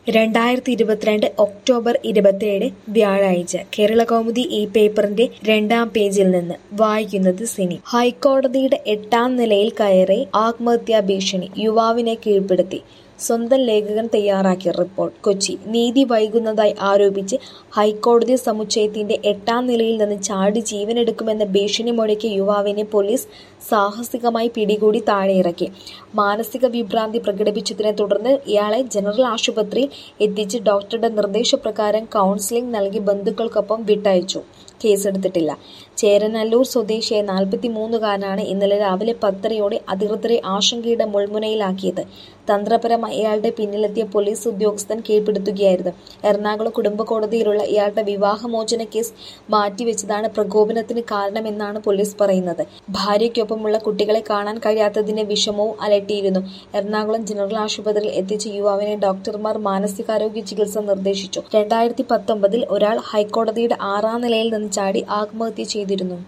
രണ്ടായിരത്തി ഇരുപത്തിരണ്ട് ഒക്ടോബർ ഇരുപത്തിയേഴ് വ്യാഴാഴ്ച കേരളകൗമുദി ഈ പേപ്പറിന്റെ രണ്ടാം പേജിൽ നിന്ന് വായിക്കുന്നത് സിനി ഹൈക്കോടതിയുടെ എട്ടാം നിലയിൽ കയറി ആത്മഹത്യാ ഭീഷണി യുവാവിനെ കീഴ്പ്പെടുത്തി സ്വന്തം ലേഖകൻ തയ്യാറാക്കിയ റിപ്പോർട്ട് കൊച്ചി നീതി വൈകുന്നതായി ആരോപിച്ച് ഹൈക്കോടതി സമുച്ചയത്തിന്റെ എട്ടാം നിലയിൽ നിന്ന് ചാടി ജീവനെടുക്കുമെന്ന ഭീഷണി മുഴക്കിയ യുവാവിനെ പോലീസ് സാഹസികമായി പിടികൂടി താഴെയിറക്കി മാനസിക വിഭ്രാന്തി പ്രകടിപ്പിച്ചതിനെ തുടർന്ന് ഇയാളെ ജനറൽ ആശുപത്രിയിൽ എത്തിച്ച് ഡോക്ടറുടെ നിർദ്ദേശപ്രകാരം കൗൺസിലിംഗ് നൽകി ബന്ധുക്കൾക്കൊപ്പം വിട്ടയച്ചു കേസെടുത്തിട്ടില്ല ചേരനല്ലൂർ സ്വദേശിയായ നാൽപ്പത്തിമൂന്നുകാരനാണ് ഇന്നലെ രാവിലെ പത്തരയോടെ അധികൃതരെ ആശങ്കയുടെ മുൾമുനയിലാക്കിയത് തന്ത്രപരമായി ഇയാളുടെ പിന്നിലെത്തിയ പോലീസ് ഉദ്യോഗസ്ഥൻ കീഴ്പ്പെടുത്തുകയായിരുന്നു എറണാകുളം കുടുംബ കോടതിയിലുള്ള ഇയാളുടെ വിവാഹമോചന കേസ് മാറ്റിവെച്ചതാണ് പ്രകോപനത്തിന് കാരണമെന്നാണ് പോലീസ് പറയുന്നത് ഭാര്യയ്ക്കൊപ്പമുള്ള കുട്ടികളെ കാണാൻ കഴിയാത്തതിന്റെ വിഷമവും അലട്ടിയിരുന്നു എറണാകുളം ജനറൽ ആശുപത്രിയിൽ എത്തിച്ച യുവാവിനെ ഡോക്ടർമാർ മാനസികാരോഗ്യ ചികിത്സ നിർദ്ദേശിച്ചു രണ്ടായിരത്തി പത്തൊമ്പതിൽ ഒരാൾ ഹൈക്കോടതിയുടെ ആറാം നിലയിൽ നിന്ന് ചാടി ആത്മഹത്യ ചെയ്തിരുന്നു